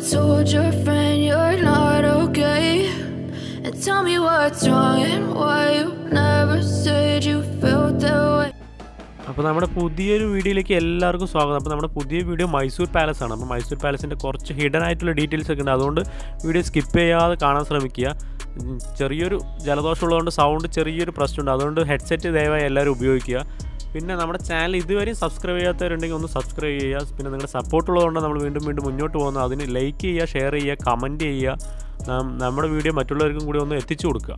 told your friend you're not okay? And tell me what's wrong and why you never said you felt that way. അപ്പോൾ നമ്മുടെ പുതിയൊരു വീഡിയോയിലേക്ക് എല്ലാവർക്കും സ്വാഗതം അപ്പോൾ നമ്മുടെ പുതിയ വീഡിയോ മൈസൂർ പാലസ് ആണ് അപ്പോൾ മൈസൂർ പാലസിൻ്റെ കുറച്ച് ഹിഡൻ ആയിട്ടുള്ള ഡീറ്റെയിൽസ് ഒക്കെ ഉണ്ട് അതുകൊണ്ട് വീഡിയോ സ്കിപ്പ് ചെയ്യാതെ കാണാൻ ശ്രമിക്കുക ഉം, ചെറിയൊരു ജലദോഷം ഉള്ളതുകൊണ്ട് സൗണ്ട് ചെറിയൊരു പ്രശ്നമുണ്ട് അതുകൊണ്ട് ഹെഡ്സെറ്റ് ദയവായി എല്ലാവരും ഉപയോഗിക്കുക പിന്നെ നമ്മുടെ ചാനൽ ഇതുവരെയും സബ്സ്ക്രൈബ് ചെയ്യാത്തവരുണ്ടെങ്കിൽ ഒന്ന് സബ്സ്ക്രൈബ് ചെയ്യുക പിന്നെ നിങ്ങളുടെ സപ്പോർട്ട് ഉള്ളതുകൊണ്ട് നമ്മൾ വീണ്ടും വീണ്ടും മുന്നോട്ട് പോകുന്നത് അതിന് ലൈക്ക് ചെയ്യുക ഷെയർ ചെയ്യുക കമൻറ്റ് ചെയ്യുക നാം- നമ്മുടെ വീഡിയോ മറ്റുള്ളവർക്കും കൂടി ഒന്ന് എത്തിച്ചു കൊടുക്കുക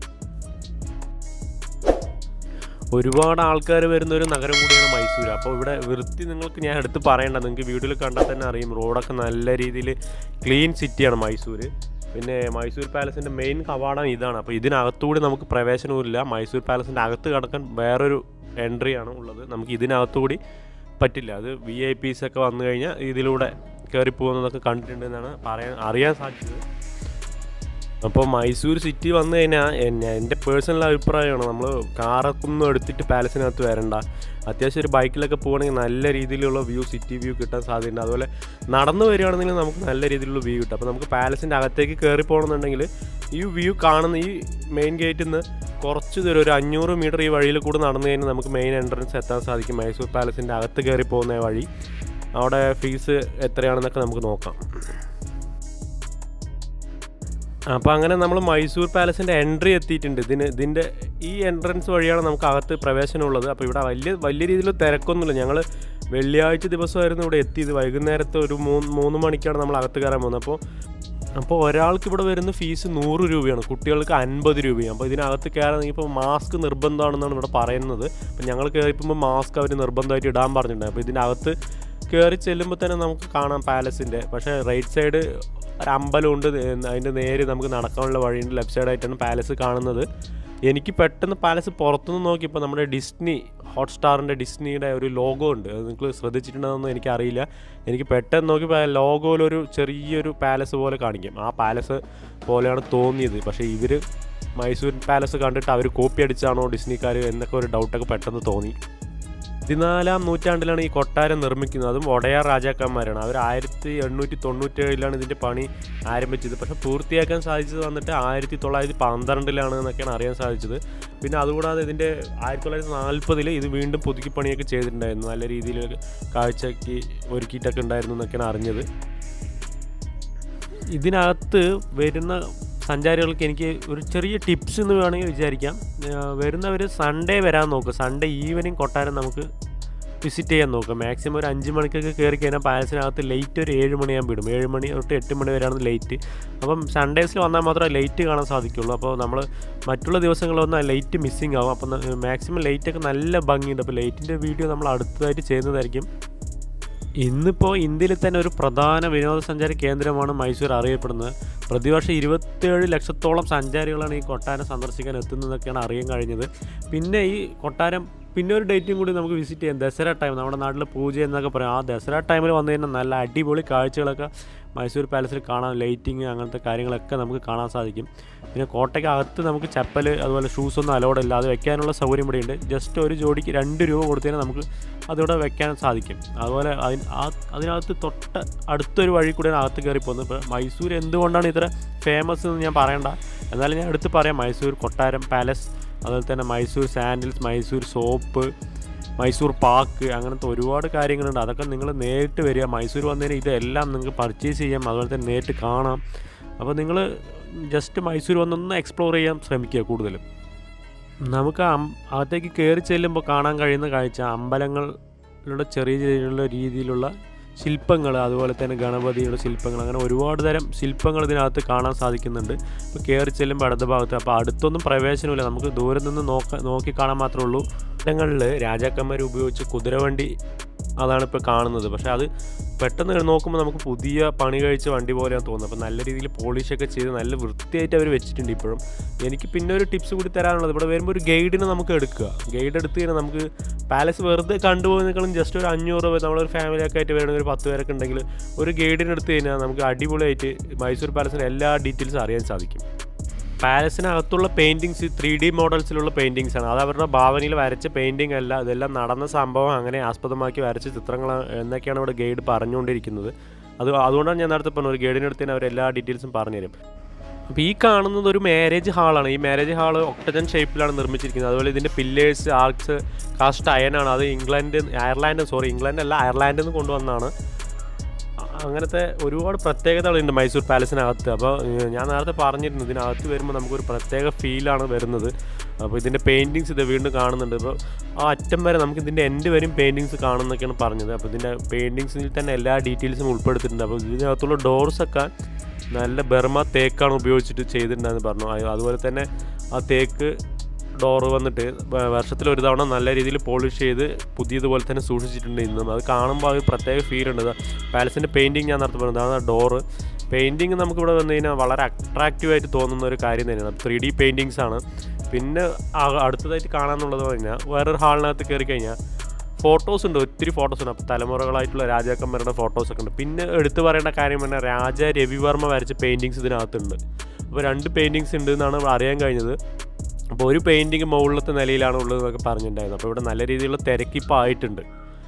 ഒരുപാട് ആൾക്കാർ വരുന്ന ഒരു നഗരം കൂടിയാണ് മൈസൂർ അപ്പോൾ ഇവിടെ വൃത്തി നിങ്ങൾക്ക് ഞാൻ എടുത്ത് പറയണ്ട നിങ്ങൾക്ക് വീഡിയോയിൽ കണ്ടാൽ തന്നെ അറിയും റോഡൊക്കെ നല്ല രീതിയിൽ ക്ലീൻ സിറ്റിയാണ് മൈസൂർ പിന്നെ മൈസൂർ പാലസിൻ്റെ മെയിൻ കവാടം ഇതാണ് അപ്പോൾ ഇതിനകത്തുകൂടി നമുക്ക് പ്രവേശനവുമില്ല മൈസൂർ പാലസിൻ്റെ അകത്ത് കടക്കാൻ വേറൊരു എൻട്രിയാണ് ഉള്ളത് നമുക്ക് ഇതിനകത്തുകൂടി പറ്റില്ല അത് വി ഐ പീസ് ഒക്കെ വന്നു കഴിഞ്ഞാൽ ഇതിലൂടെ കയറി പോകുന്നതൊക്കെ കണ്ടിട്ടുണ്ടെന്നാണ് പറയാൻ അറിയാൻ സാധിച്ചത് അപ്പോൾ മൈസൂർ സിറ്റി വന്നു കഴിഞ്ഞാൽ എന്നെ എൻ്റെ പേഴ്സണൽ അഭിപ്രായമാണ് നമ്മൾ കാറൊക്കെ ഒന്നും എടുത്തിട്ട് പാലസിനകത്ത് വരണ്ട അത്യാവശ്യം ഒരു ബൈക്കിലൊക്കെ പോകണമെങ്കിൽ നല്ല രീതിയിലുള്ള വ്യൂ സിറ്റി വ്യൂ കിട്ടാൻ സാധ്യതയുണ്ട് അതുപോലെ നടന്നു വരികയാണെന്നുണ്ടെങ്കിൽ നമുക്ക് നല്ല രീതിയിലുള്ള വ്യൂ കിട്ടും അപ്പോൾ നമുക്ക് പാലസിൻ്റെ അകത്തേക്ക് കയറി പോകണമെന്നുണ്ടെങ്കിൽ ഈ വ്യൂ കാണുന്ന ഈ മെയിൻ ഗേറ്റിൽ നിന്ന് കുറച്ച് ദൂരം ഒരു അഞ്ഞൂറ് മീറ്റർ ഈ വഴിയിൽ കൂടെ നടന്നു കഴിഞ്ഞാൽ നമുക്ക് മെയിൻ എൻട്രൻസ് എത്താൻ സാധിക്കും മൈസൂർ പാലസിൻ്റെ അകത്ത് കയറി പോകുന്ന വഴി അവിടെ ഫീസ് എത്രയാണെന്നൊക്കെ നമുക്ക് നോക്കാം അപ്പോൾ അങ്ങനെ നമ്മൾ മൈസൂർ പാലസിൻ്റെ എൻട്രി എത്തിയിട്ടുണ്ട് ഇതിന് ഇതിൻ്റെ ഈ എൻട്രൻസ് വഴിയാണ് നമുക്ക് അകത്ത് പ്രവേശനമുള്ളത് അപ്പോൾ ഇവിടെ വലിയ വലിയ രീതിയിൽ തിരക്കൊന്നുമില്ല ഞങ്ങൾ വെള്ളിയാഴ്ച ദിവസമായിരുന്നു ഇവിടെ എത്തിയത് വൈകുന്നേരത്തെ ഒരു മൂന്ന് മൂന്ന് മണിക്കാണ് നമ്മൾ അകത്ത് കയറാൻ പോകുന്നത് അപ്പോൾ അപ്പോൾ ഒരാൾക്ക് ഇവിടെ വരുന്ന ഫീസ് നൂറ് രൂപയാണ് കുട്ടികൾക്ക് അൻപത് രൂപയാണ് അപ്പോൾ ഇതിനകത്ത് കയറാൻ ഇപ്പോൾ മാസ്ക് നിർബന്ധമാണെന്നാണ് ഇവിടെ പറയുന്നത് അപ്പോൾ ഞങ്ങൾ കയറിപ്പോൾ മാസ്ക് അവർ നിർബന്ധമായിട്ട് ഇടാൻ പറഞ്ഞിട്ടുണ്ട് അപ്പോൾ ഇതിനകത്ത് കയറി ചെല്ലുമ്പോൾ തന്നെ നമുക്ക് കാണാം പാലസിൻ്റെ പക്ഷേ റൈറ്റ് സൈഡ് ഒരു അമ്പലമുണ്ട് അതിൻ്റെ നേരെ നമുക്ക് നടക്കാനുള്ള വഴിയുണ്ട് ലെഫ്റ്റ് സൈഡായിട്ടാണ് പാലസ് കാണുന്നത് എനിക്ക് പെട്ടെന്ന് പാലസ് പുറത്തുനിന്ന് നോക്കിയപ്പോൾ നമ്മുടെ ഡിസ്നി ഹോട്ട്സ്റ്റാറിൻ്റെ ഡിസ്നിയുടെ ഒരു ലോഗോ ഉണ്ട് അത് നിങ്ങൾ ശ്രദ്ധിച്ചിട്ടുണ്ടെന്നൊന്നും എനിക്കറിയില്ല എനിക്ക് പെട്ടെന്ന് നോക്കിയപ്പോൾ ലോഗോയിലൊരു ചെറിയൊരു പാലസ് പോലെ കാണിക്കും ആ പാലസ് പോലെയാണ് തോന്നിയത് പക്ഷേ ഇവർ മൈസൂർ പാലസ് കണ്ടിട്ട് അവർ കോപ്പി അടിച്ചാണോ ഡിസ്നിക്കാർ എന്നൊക്കെ ഒരു ഡൗട്ടൊക്കെ പെട്ടെന്ന് തോന്നി പതിനാലാം നൂറ്റാണ്ടിലാണ് ഈ കൊട്ടാരം നിർമ്മിക്കുന്നത് അതും ഒടയാർ രാജാക്കന്മാരാണ് അവർ ആയിരത്തി എണ്ണൂറ്റി തൊണ്ണൂറ്റേഴിലാണ് ഇതിൻ്റെ പണി ആരംഭിച്ചത് പക്ഷേ പൂർത്തിയാക്കാൻ സാധിച്ചത് വന്നിട്ട് ആയിരത്തി തൊള്ളായിരത്തി പന്ത്രണ്ടിലാണ് എന്നൊക്കെയാണ് അറിയാൻ സാധിച്ചത് പിന്നെ അതുകൂടാതെ ഇതിൻ്റെ ആയിരത്തി തൊള്ളായിരത്തി നാൽപ്പതിൽ ഇത് വീണ്ടും പുതുക്കി പണിയൊക്കെ ചെയ്തിട്ടുണ്ടായിരുന്നു നല്ല രീതിയിൽ കാഴ്ചയ്ക്ക് ഒരുക്കിയിട്ടൊക്കെ ഉണ്ടായിരുന്നു എന്നൊക്കെയാണ് അറിഞ്ഞത് ഇതിനകത്ത് വരുന്ന സഞ്ചാരികൾക്ക് എനിക്ക് ഒരു ചെറിയ ടിപ്സ് എന്ന് വേണമെങ്കിൽ വിചാരിക്കാം വരുന്നവർ സൺഡേ വരാൻ നോക്കുക സൺഡേ ഈവനിങ് കൊട്ടാരം നമുക്ക് വിസിറ്റ് ചെയ്യാൻ നോക്കുക മാക്സിമം ഒരു അഞ്ച് മണിക്കൊക്കെ കയറി കഴിഞ്ഞാൽ പാലസിനകത്ത് ലേറ്റ് ഒരു ഏഴ് മണിയാകുമ്പോൾ വിടും ഏഴ് മണി തൊട്ട് എട്ട് മണി വരെയാണ് ലേറ്റ് അപ്പം സൺഡേസിൽ വന്നാൽ മാത്രമേ ലൈറ്റ് കാണാൻ സാധിക്കുള്ളൂ അപ്പോൾ നമ്മൾ മറ്റുള്ള ദിവസങ്ങളൊന്നും ആ ലൈറ്റ് മിസ്സിങ് ആവും അപ്പം മാക്സിമം ലൈറ്റൊക്കെ നല്ല ഭംഗിയുണ്ട് അപ്പോൾ ലൈറ്റിൻ്റെ വീഡിയോ നമ്മൾ അടുത്തതായിട്ട് ചെയ്യുന്നതായിരിക്കും ഇന്നിപ്പോൾ ഇന്ത്യയിൽ തന്നെ ഒരു പ്രധാന വിനോദസഞ്ചാര കേന്ദ്രമാണ് മൈസൂർ അറിയപ്പെടുന്നത് പ്രതിവർഷം ഇരുപത്തേഴ് ലക്ഷത്തോളം സഞ്ചാരികളാണ് ഈ കൊട്ടാരം സന്ദർശിക്കാൻ എത്തുന്നതൊക്കെയാണ് അറിയാൻ കഴിഞ്ഞത് പിന്നെ ഈ കൊട്ടാരം പിന്നെ ഒരു ഡേറ്റും കൂടി നമുക്ക് വിസിറ്റ് ചെയ്യാം ദസറ ടൈം നമ്മുടെ നാട്ടിൽ പൂജ എന്നൊക്കെ പറയും ആ ദസറ ടൈമിൽ വന്നു കഴിഞ്ഞാൽ നല്ല അടിപൊളി കാഴ്ചകളൊക്കെ മൈസൂർ പാലസിൽ കാണാൻ ലൈറ്റിങ് അങ്ങനത്തെ കാര്യങ്ങളൊക്കെ നമുക്ക് കാണാൻ സാധിക്കും പിന്നെ കോട്ടയ്ക്ക് അകത്ത് നമുക്ക് ചപ്പൽ അതുപോലെ ഷൂസ് ഒന്നും അലോഡ് ഇല്ല അത് വെക്കാനുള്ള സൗകര്യം ഇവിടെ ഉണ്ട് ജസ്റ്റ് ഒരു ജോഡിക്ക് രണ്ട് രൂപ കൊടുത്തതിന് നമുക്ക് അതിവിടെ വെക്കാൻ സാധിക്കും അതുപോലെ അതിന് ആ അതിനകത്ത് തൊട്ട് അടുത്തൊരു വഴി കൂടിയാണ് അകത്ത് കയറി പോകുന്നത് ഇപ്പോൾ മൈസൂർ എന്തുകൊണ്ടാണ് ഇത്ര ഫേമസ് എന്ന് ഞാൻ പറയണ്ട എന്നാലും ഞാൻ എടുത്ത് പറയാം മൈസൂർ കൊട്ടാരം പാലസ് അതുപോലെ തന്നെ മൈസൂർ സാൻഡിൽസ് മൈസൂർ സോപ്പ് മൈസൂർ പാക്ക് അങ്ങനത്തെ ഒരുപാട് കാര്യങ്ങളുണ്ട് അതൊക്കെ നിങ്ങൾ നേരിട്ട് വരിക മൈസൂർ വന്നതിന് ഇതെല്ലാം നിങ്ങൾക്ക് പർച്ചേസ് ചെയ്യാം അതുപോലെ തന്നെ നേരിട്ട് കാണാം അപ്പോൾ നിങ്ങൾ ജസ്റ്റ് മൈസൂർ വന്നൊന്ന് എക്സ്പ്ലോർ ചെയ്യാൻ ശ്രമിക്കുക കൂടുതലും നമുക്ക് അം അകത്തേക്ക് കയറി ചെല്ലുമ്പോൾ കാണാൻ കഴിയുന്ന കാഴ്ച അമ്പലങ്ങളുടെ ചെറിയ ചെറിയ രീതിയിലുള്ള ശില്പങ്ങൾ അതുപോലെ തന്നെ ഗണപതിയുടെ ശില്പങ്ങൾ അങ്ങനെ ഒരുപാട് തരം ശില്പങ്ങൾ ഇതിനകത്ത് കാണാൻ സാധിക്കുന്നുണ്ട് ഇപ്പോൾ കയറി ചെല്ലുമ്പോൾ അടുത്ത ഭാഗത്ത് അപ്പോൾ അടുത്തൊന്നും പ്രവേശനമില്ല നമുക്ക് ദൂരെ നിന്ന് നോക്ക നോക്കി കാണാൻ മാത്രമേ ഉള്ളൂ ഇടങ്ങളിൽ രാജാക്കന്മാർ ഉപയോഗിച്ച് കുതിരവണ്ടി അതാണ് ഇപ്പോൾ കാണുന്നത് പക്ഷേ അത് പെട്ടെന്ന് നോക്കുമ്പോൾ നമുക്ക് പുതിയ പണി കഴിച്ച വണ്ടി പോലെയാണ് തോന്നുന്നത് അപ്പോൾ നല്ല രീതിയിൽ പോളിഷൊക്കെ ചെയ്ത് നല്ല വൃത്തിയായിട്ട് അവർ വെച്ചിട്ടുണ്ട് ഇപ്പോഴും എനിക്ക് പിന്നെ ഒരു ടിപ്സ് കൂടി തരാനുള്ളത് ഇവിടെ വരുമ്പോൾ ഒരു ഗൈഡിനെ നമുക്ക് എടുക്കുക ഗൈഡ് എടുത്ത് കഴിഞ്ഞാൽ നമുക്ക് പാലസ് വെറുതെ കണ്ടുപോകുന്നതിനേക്കാളും ജസ്റ്റ് ഒരു അഞ്ഞൂറ് രൂപ നമ്മളൊരു ഫാമിലിയൊക്കെ ആയിട്ട് വരണമെങ്കിൽ ഒരു പത്ത് പേരൊക്കെ ഉണ്ടെങ്കിൽ ഒരു ഗൈഡിനെ എടുത്ത് കഴിഞ്ഞാൽ നമുക്ക് അടിപൊളിയായിട്ട് മൈസൂർ പാലസിൻ്റെ എല്ലാ ഡീറ്റെയിൽസും അറിയാൻ സാധിക്കും പാലസിനകത്തുള്ള പെയിൻറ്റിങ്സ് ത്രീ ഡി മോഡൽസിലുള്ള പെയിൻറ്റിങ്സ് ആണ് അത് അവരുടെ ഭാവനയിൽ വരച്ച പെയിൻറ്റിംഗ് അല്ല ഇതെല്ലാം നടന്ന സംഭവം അങ്ങനെ ആസ്പദമാക്കി വരച്ച ചിത്രങ്ങൾ എന്നൊക്കെയാണ് ഇവിടെ ഗൈഡ് പറഞ്ഞുകൊണ്ടിരിക്കുന്നത് അത് അതുകൊണ്ടാണ് ഞാൻ നേരത്തെ പറഞ്ഞത് ഒരു ഗൈഡിൻ്റെ അടുത്ത് തന്നെ അവർ എല്ലാ ഡീറ്റെയിൽസും പറഞ്ഞുതരും അപ്പോൾ ഈ കാണുന്നത് ഒരു മാരേജ് ഹാളാണ് ഈ മാരേജ് ഹാൾ ഒക്ടജൻ ഷേപ്പിലാണ് നിർമ്മിച്ചിരിക്കുന്നത് അതുപോലെ ഇതിൻ്റെ പില്ലേഴ്സ് ആർക്സ് കാസ്റ്റ് അയനാണ് അത് ഇംഗ്ലണ്ട് അയർലാൻഡ് സോറി ഇംഗ്ലണ്ട് അല്ല അയർലാൻഡിൽ നിന്ന് കൊണ്ടുവന്നതാണ് അ- അങ്ങനത്തെ ഒരുപാട് പ്രത്യേകതകളുണ്ട് മൈസൂർ പാലസിനകത്ത് അപ്പോൾ ഏഹ്, ഞാൻ നേരത്തെ പറഞ്ഞിരുന്നു ഇതിനകത്ത് വരുമ്പോൾ നമുക്കൊരു പ്രത്യേക ഫീലാണ് വരുന്നത് അപ്പോൾ ഇതിൻ്റെ പെയിൻറ്റിങ്സ് ഇത് വീണ്ടും കാണുന്നുണ്ട് അപ്പോൾ ആ അറ്റം വരെ നമുക്ക് ഇതിൻ്റെ എൻഡ് വരെയും പെയിൻറ്റിങ്സ് കാണുന്നൊക്കെയാണ് പറഞ്ഞത് അപ്പോൾ ഇതിൻ്റെ പെയിൻറ്റിങ്സിൽ തന്നെ എല്ലാ ഡീറ്റെയിൽസും ഉൾപ്പെടുത്തിയിട്ടുണ്ട് അപ്പോൾ ഇതിനകത്തുള്ള ഡോർസൊക്കെ നല്ല ബർമ തേക്കാണ് ഉപയോഗിച്ചിട്ട് ചെയ്തിട്ടുണ്ടെന്ന് പറഞ്ഞു അത് അതുപോലെ തന്നെ ആ തേക്ക് ഡോറ് വന്നിട്ട് വ- വർഷത്തിൽ ഒരു തവണ നല്ല രീതിയിൽ പോളിഷ് ചെയ്ത് പുതിയതുപോലെ തന്നെ സൂക്ഷിച്ചിട്ടുണ്ട് ഇന്നും അത് കാണുമ്പോൾ അത് പ്രത്യേക ഫീൽ ഉണ്ട് പാലസിൻ്റെ പെയിൻറ്റിങ് ഞാൻ നടത്തി പറഞ്ഞത് അതാണ് ഡോറ് പെയിൻറ്റിങ് നമുക്കിവിടെ വന്നു കഴിഞ്ഞാൽ വളരെ അട്രാക്റ്റീവായിട്ട് തോന്നുന്ന ഒരു കാര്യം തന്നെയാണ് ത്രീ ഡി പെയിൻറ്റിങ്സ് ആണ് പിന്നെ ആ- അടുത്തതായിട്ട് കാണാമെന്നുള്ളത് പറഞ്ഞാൽ വേറൊരു ഹാളിനകത്ത് കയറി കഴിഞ്ഞാൽ ഫോട്ടോസ് ഉണ്ട് ഒത്തിരി ഫോട്ടോസ് ഉണ്ട് അപ്പോൾ തലമുറകളായിട്ടുള്ള രാജാക്കന്മാരുടെ ഫോട്ടോസൊക്കെ ഉണ്ട് പിന്നെ എടുത്തു പറയേണ്ട കാര്യം പറഞ്ഞാൽ രാജ രവിവർമ്മ വരച്ച പെയിൻറ്റിങ്സ് ഇതിനകത്തുണ്ട് അപ്പോൾ രണ്ട് പെയിൻറ്റിങ്സ് ഉണ്ട് എന്നാണ് അറിയാൻ കഴിഞ്ഞത് അപ്പോൾ ഒരു പെയിൻറ്റിങ് മുകളിലത്തെ നിലയിലാണ് ഉള്ളത് എന്നൊക്കെ പറഞ്ഞിട്ടുണ്ടായിരുന്നു അപ്പോൾ ഇവിടെ നല്ല രീതിയിലുള്ള തിരക്കിപ്പോൾ ആയിട്ടുണ്ട്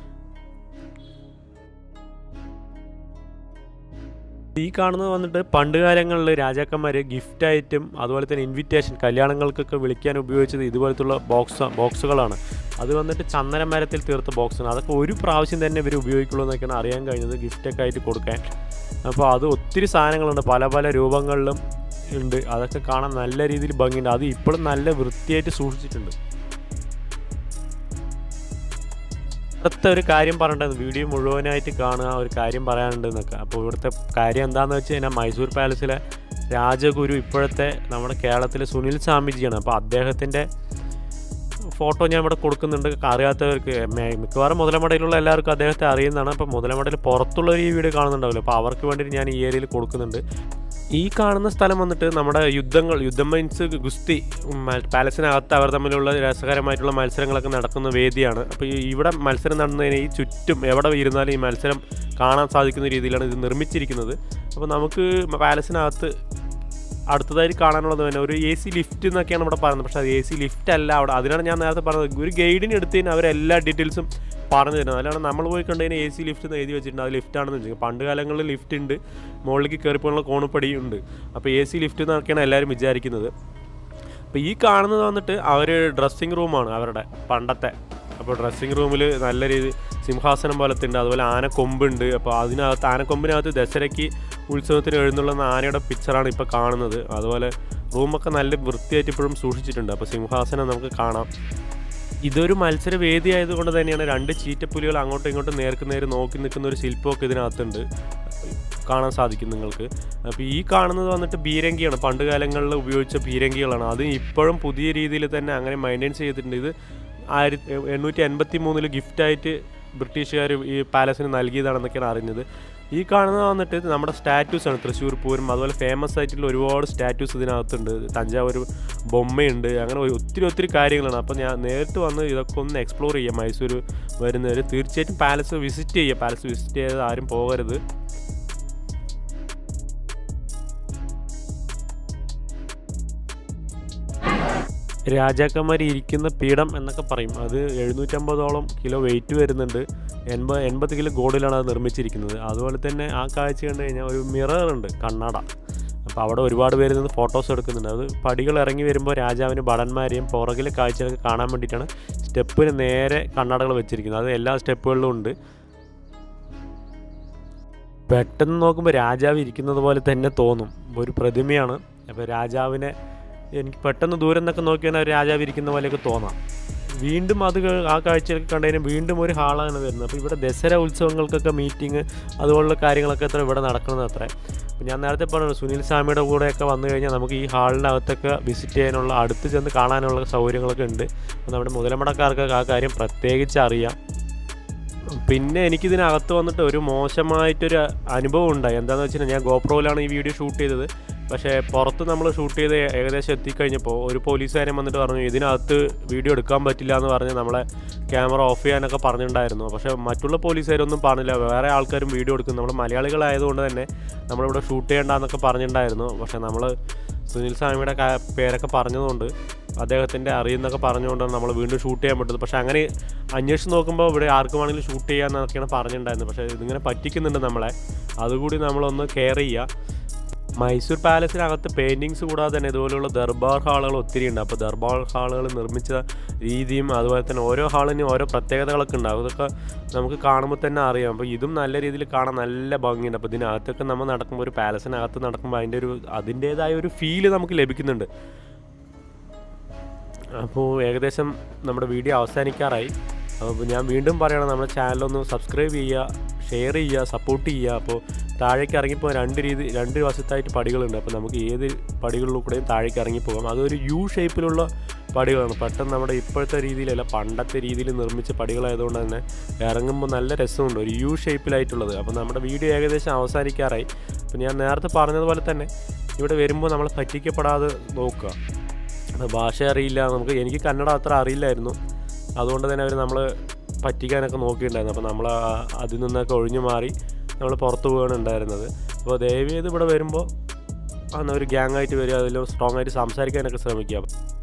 ഈ കാണുന്നത് വന്നിട്ട് പണ്ട് കാലങ്ങളിൽ രാജാക്കന്മാർ ഗിഫ്റ്റായിട്ടും അതുപോലെ തന്നെ ഇൻവിറ്റേഷൻ കല്യാണങ്ങൾക്കൊക്കെ വിളിക്കാൻ ഉപയോഗിച്ചത് ഇതുപോലത്തുള്ള ബോക്സ് ബോക്സുകളാണ് അത് വന്നിട്ട് ചന്ദന മരത്തിൽ തീർത്ത ബോക്സാണ് അതൊക്കെ ഒരു പ്രാവശ്യം തന്നെ ഇവർ ഉപയോഗിക്കുള്ളൂ എന്നൊക്കെയാണ് അറിയാൻ കഴിഞ്ഞത് ഗിഫ്റ്റൊക്കെ ആയിട്ട് കൊടുക്കാൻ അപ്പോൾ അത് ഒത്തിരി സാധനങ്ങളുണ്ട് പല പല രൂപങ്ങളിലും ഉണ്ട് അതൊക്കെ കാണാൻ നല്ല രീതിയിൽ ഭംഗിയുണ്ട് അത് ഇപ്പോഴും നല്ല വൃത്തിയായിട്ട് സൂക്ഷിച്ചിട്ടുണ്ട് അടുത്ത ഒരു കാര്യം പറഞ്ഞിട്ടുണ്ട് വീഡിയോ മുഴുവനായിട്ട് കാണുക ഒരു കാര്യം പറയാനുണ്ട് എന്നൊക്കെ അപ്പോൾ ഇവിടുത്തെ കാര്യം എന്താണെന്ന് വെച്ച് കഴിഞ്ഞാൽ മൈസൂർ പാലസിലെ രാജഗുരു ഇപ്പോഴത്തെ നമ്മുടെ കേരളത്തിലെ സുനിൽ സ്വാമിജിയാണ് അപ്പോൾ അദ്ദേഹത്തിൻ്റെ ഫോട്ടോ ഞാൻ ഇവിടെ കൊടുക്കുന്നുണ്ട് അറിയാത്തവർക്ക് മേ- മിക്കവാറും മുതലമടയിലുള്ള എല്ലാവർക്കും അദ്ദേഹത്തെ അറിയുന്നതാണ് അപ്പോൾ മുതലമടയിൽ പുറത്തുള്ളവർ ഈ വീഡിയോ കാണുന്നുണ്ടാവില്ല അപ്പോൾ അവർക്ക് വേണ്ടിയിട്ട് ഞാൻ ഈ ഏരിയയിൽ കൊടുക്കുന്നുണ്ട് ഈ കാണുന്ന സ്ഥലം വന്നിട്ട് നമ്മുടെ യുദ്ധങ്ങൾ യുദ്ധം മീൻസ് ഗുസ്തി ഉം, മ- പാലസിനകത്ത് അവർ തമ്മിലുള്ള രസകരമായിട്ടുള്ള മത്സരങ്ങളൊക്കെ നടക്കുന്ന വേദിയാണ് അപ്പോൾ ഈ ഇവിടെ മത്സരം നടന്നതിന് ഈ ചുറ്റും എവിടെ ഇരുന്നാലും ഈ മത്സരം കാണാൻ സാധിക്കുന്ന രീതിയിലാണ് ഇത് നിർമ്മിച്ചിരിക്കുന്നത് അപ്പോൾ നമുക്ക് പാലസിനകത്ത് അടുത്തതായിട്ട് കാണാനുള്ളത് തന്നെ ഒരു എ സി ലിഫ്റ്റ് എന്നൊക്കെയാണ് ഇവിടെ പറയുന്നത് പക്ഷേ അത് എ സി ലിഫ്റ്റ് അല്ല അവിടെ അതിനാണ് ഞാൻ നേരത്തെ പറഞ്ഞത് ഒരു ഗൈഡിന് എടുത്ത് കഴിഞ്ഞാൽ അവരെല്ലാ ഡീറ്റെയിൽസും പറഞ്ഞു തരുന്നത് അല്ലാണ്ട് നമ്മൾ പോയി കണ്ടതിന് എ സി ലിഫ്റ്റ് എന്ന് എഴുതി വെച്ചിട്ടുണ്ട് അത് ലിഫ്റ്റ് ആണെന്ന് വെച്ചാൽ പണ്ട് കാലങ്ങളിൽ ലിഫ്റ്റ് ഉണ്ട് മുകളിലേക്ക് കയറിപ്പോയുള്ള കോണുപടിയും ഉണ്ട് അപ്പോൾ എ സി ലിഫ്റ്റ് എന്നൊക്കെയാണ് എല്ലാവരും വിചാരിക്കുന്നത് അപ്പോൾ ഈ കാണുന്നത് വന്നിട്ട് അവർ ഡ്രസ്സിങ് റൂമാണ് അവരുടെ പണ്ടത്തെ അപ്പോൾ ഡ്രസ്സിങ് റൂമിൽ നല്ല രീതി സിംഹാസനം പോലത്തെ ഉണ്ട് അതുപോലെ ആനക്കൊമ്പുണ്ട് അപ്പോൾ അതിനകത്ത് ആനക്കൊമ്പിനകത്ത് ദസരയ്ക്ക് ഉത്സവത്തിന് എഴുന്നള്ളുന്ന ആനയുടെ പിക്ചറാണ് ഇപ്പോൾ കാണുന്നത് അതുപോലെ റൂമൊക്കെ നല്ല വൃത്തിയായിട്ട് ഇപ്പോഴും സൂക്ഷിച്ചിട്ടുണ്ട് അപ്പോൾ സിംഹാസനം നമുക്ക് കാണാം ഇതൊരു മത്സര വേദി ആയതുകൊണ്ട് തന്നെയാണ് രണ്ട് ചീറ്റപ്പുലികൾ അങ്ങോട്ടും ഇങ്ങോട്ടും നേർക്ക് നേര് നോക്കി നിൽക്കുന്ന ഒരു ശില്പമൊക്കെ ഇതിനകത്തുണ്ട് കാണാൻ സാധിക്കും നിങ്ങൾക്ക് അപ്പോൾ ഈ കാണുന്നത് വന്നിട്ട് ബീരങ്കിയാണ് പണ്ട് കാലങ്ങളിൽ ഉപയോഗിച്ച ബീരങ്കികളാണ് അത് ഇപ്പോഴും പുതിയ രീതിയിൽ തന്നെ അങ്ങനെ മെയിൻറ്റെയിൻ ചെയ്തിട്ടുണ്ട് ഇത് ആയിരത്തി എണ്ണൂറ്റി എൺപത്തി മൂന്നിൽ ഗിഫ്റ്റായിട്ട് ബ്രിട്ടീഷുകാർ ഈ പാലസിന് നൽകിയതാണെന്നൊക്കെയാണ് അറിഞ്ഞത് ഈ കാണുന്നത് വന്നിട്ട് നമ്മുടെ സ്റ്റാറ്റ്യൂസ് ആണ് തൃശ്ശൂർ പൂരം അതുപോലെ ഫേമസ് ആയിട്ടുള്ള ഒരുപാട് സ്റ്റാറ്റ്യൂസ് ഇതിനകത്തുണ്ട് തഞ്ചാവൂർ ബൊമ്മയുണ്ട് അങ്ങനെ ഒരു- ഒത്തിരി ഒത്തിരി കാര്യങ്ങളാണ് അപ്പോൾ ഞാൻ നേരിട്ട് വന്ന് ഇതൊക്കെ ഒന്ന് എക്സ്പ്ലോർ ചെയ്യാം മൈസൂർ വരുന്നവർ തീർച്ചയായിട്ടും പാലസ് വിസിറ്റ് ചെയ്യുക പാലസ് വിസിറ്റ് ചെയ്ത് ആരും പോകരുത് രാജാക്കന്മാർ ഇരിക്കുന്ന പീഠം എന്നൊക്കെ പറയും അത് എഴുന്നൂറ്റമ്പതോളം കിലോ വെയിറ്റ് വരുന്നുണ്ട് എൺപത് എൺപത് കിലോ ഗോൾഡിലാണ് അത് നിർമ്മിച്ചിരിക്കുന്നത് അതുപോലെ തന്നെ ആ കാഴ്ച കണ്ടു കഴിഞ്ഞാൽ ഒരു മിറർ ഉണ്ട് കണ്ണട അപ്പോൾ അവിടെ ഒരുപാട് പേര് നിന്ന് ഫോട്ടോസ് എടുക്കുന്നുണ്ട് അത് പടികൾ ഇറങ്ങി വരുമ്പോൾ രാജാവിന് ഭടന്മാരെയും പുറകിലെ കാഴ്ചകളൊക്കെ കാണാൻ വേണ്ടിയിട്ടാണ് സ്റ്റെപ്പിന് നേരെ കണ്ണടകൾ വെച്ചിരിക്കുന്നത് അത് എല്ലാ സ്റ്റെപ്പുകളിലും ഉണ്ട് പെട്ടെന്ന് നോക്കുമ്പോൾ രാജാവ് ഇരിക്കുന്നത് പോലെ തന്നെ തോന്നും ഒരു പ്രതിമയാണ് അപ്പോൾ രാജാവിനെ എനിക്ക് പെട്ടെന്ന് ദൂരം നിന്നൊക്കെ നോക്കിയാൽ ഒരു രാജാവ് ഇരിക്കുന്ന പോലെയൊക്കെ തോന്നാം വീണ്ടും അത് ക- ആ കാഴ്ചയൊക്കെ കണ്ടതിന് വീണ്ടും ഒരു ഹാളാണ് വരുന്നത് അപ്പോൾ ഇവിടെ ദസര ഉത്സവങ്ങൾക്കൊക്കെ മീറ്റിംഗ് അതുപോലുള്ള കാര്യങ്ങളൊക്കെ അത്ര ഇവിടെ നടക്കുന്നത് അത്ര അപ്പോൾ ഞാൻ നേരത്തെ പറഞ്ഞു സുനിൽ സ്വാമിയുടെ കൂടെയൊക്കെ വന്നു കഴിഞ്ഞാൽ നമുക്ക് ഈ ഹാളിനകത്തൊക്കെ വിസിറ്റ് ചെയ്യാനുള്ള അടുത്ത് ചെന്ന് കാണാനുള്ള സൗകര്യങ്ങളൊക്കെ ഉണ്ട് അപ്പോൾ നമ്മുടെ മുതലമടക്കാർക്കൊക്കെ ആ കാര്യം പ്രത്യേകിച്ച് അറിയാം പിന്നെ എനിക്കിതിനകത്ത് വന്നിട്ട് ഒരു മോശമായിട്ടൊരു അനുഭവം ഉണ്ടായി എന്താണെന്ന് വെച്ചാൽ ഞാൻ ഗോപ്രോയിലാണ് ഈ വീഡിയോ ഷൂട്ട് ചെയ്തത് പക്ഷേ പുറത്ത് നമ്മൾ ഷൂട്ട് ചെയ്ത് ഏകദേശം എത്തിക്കഴിഞ്ഞപ്പോൾ ഒരു പോലീസുകാരൻ വന്നിട്ട് പറഞ്ഞു ഇതിനകത്ത് വീഡിയോ എടുക്കാൻ പറ്റില്ല എന്ന് പറഞ്ഞ് നമ്മളെ ക്യാമറ ഓഫ് ചെയ്യാനൊക്കെ പറഞ്ഞിട്ടുണ്ടായിരുന്നു പക്ഷേ മറ്റുള്ള പോലീസുകാരൊന്നും പറഞ്ഞില്ല വേറെ ആൾക്കാരും വീഡിയോ എടുക്കും നമ്മൾ മലയാളികളായതുകൊണ്ട് തന്നെ നമ്മളിവിടെ ഷൂട്ട് ചെയ്യേണ്ടെന്നൊക്കെ പറഞ്ഞിട്ടുണ്ടായിരുന്നു പക്ഷേ നമ്മൾ സുനിൽ സ്വാമിയുടെ കാ- പേരൊക്കെ പറഞ്ഞതുകൊണ്ട് അദ്ദേഹത്തിൻ്റെ അറിയുന്നൊക്കെ പറഞ്ഞുകൊണ്ടാണ് നമ്മൾ വീണ്ടും ഷൂട്ട് ചെയ്യാൻ പറ്റുന്നത് പക്ഷേ അങ്ങനെ അന്വേഷിച്ച് നോക്കുമ്പോൾ ഇവിടെ ആർക്കും വേണമെങ്കിലും ഷൂട്ട് ചെയ്യാമെന്നൊക്കെയാണ് പറഞ്ഞിട്ടുണ്ടായിരുന്നത് പക്ഷേ ഇതിങ്ങനെ പറ്റിക്കുന്നുണ്ട് നമ്മളെ അതുകൂടി നമ്മളൊന്ന് കെയർ ചെയ്യുക മൈസൂർ പാലസിനകത്ത് പെയിൻറ്റിങ്സ് കൂടാതെ തന്നെ ഇതുപോലുള്ള ദർബാർ ഹാളുകൾ ഒത്തിരി ഉണ്ട് അപ്പോൾ ദർബാർ ഹാളുകൾ നിർമ്മിച്ച രീതിയും അതുപോലെ തന്നെ ഓരോ ഹാളിനും ഓരോ പ്രത്യേകതകളൊക്കെ ഉണ്ടാകും അതൊക്കെ നമുക്ക് കാണുമ്പോൾ തന്നെ അറിയാം അപ്പോൾ ഇതും നല്ല രീതിയിൽ കാണാൻ നല്ല ഭംഗിയുണ്ട് അപ്പോൾ ഇതിനകത്തൊക്കെ നമ്മൾ നടക്കുമ്പോൾ ഒരു പാലസിനകത്ത് നടക്കുമ്പോൾ അതിൻ്റെ ഒരു അതിൻ്റേതായ ഒരു ഫീല് നമുക്ക് ലഭിക്കുന്നുണ്ട് അപ്പോൾ ഏകദേശം നമ്മുടെ വീഡിയോ അവസാനിക്കാറായി അപ്പോൾ ഞാൻ വീണ്ടും പറയണം നമ്മുടെ ചാനലൊന്ന് സബ്സ്ക്രൈബ് ചെയ്യുക ഷെയർ ചെയ്യുക സപ്പോർട്ട് ചെയ്യുക അപ്പോൾ താഴേക്ക് ഇറങ്ങിപ്പോൾ രണ്ട് രീതി രണ്ട് വശത്തായിട്ട് പടികളുണ്ട് അപ്പോൾ നമുക്ക് ഏത് പടികളിലൂടെയും താഴേക്ക് ഇറങ്ങിപ്പോകാം അതൊരു യു ഷേപ്പിലുള്ള പടികളാണ് പെട്ടെന്ന് നമ്മുടെ ഇപ്പോഴത്തെ രീതിയിലല്ല പണ്ടത്തെ രീതിയിൽ നിർമ്മിച്ച പടികളായതുകൊണ്ട് തന്നെ ഇറങ്ങുമ്പോൾ നല്ല രസമുണ്ട് ഒരു യു ഷേപ്പിലായിട്ടുള്ളത് അപ്പോൾ നമ്മുടെ വീഡിയോ ഏകദേശം അവസാനിക്കാറായി അപ്പോൾ ഞാൻ നേരത്തെ പറഞ്ഞതുപോലെ തന്നെ ഇവിടെ വരുമ്പോൾ നമ്മൾ പറ്റിക്കപ്പെടാതെ നോക്കുക അപ്പോൾ ഭാഷ അറിയില്ല നമുക്ക് എനിക്ക് കന്നഡ അത്ര അറിയില്ലായിരുന്നു അതുകൊണ്ട് തന്നെ അവർ നമ്മൾ പറ്റിക്കാനൊക്കെ നോക്കിയിട്ടുണ്ടായിരുന്നു അപ്പോൾ നമ്മൾ ആ- അതിൽ നിന്നൊക്കെ ഒഴിഞ്ഞു മാറി നമ്മൾ പുറത്ത് പോവുകയാണ് ഉണ്ടായിരുന്നത് അപ്പോൾ ദയവ് ചെയ്ത് ഇവിടെ വരുമ്പോൾ അന്ന് ഒരു ഗ്യാങ് ആയിട്ട് വരിക അതിൽ സ്ട്രോങ് ആയിട്ട് സംസാരിക്കാനൊക്കെ ശ്രമിക്കുക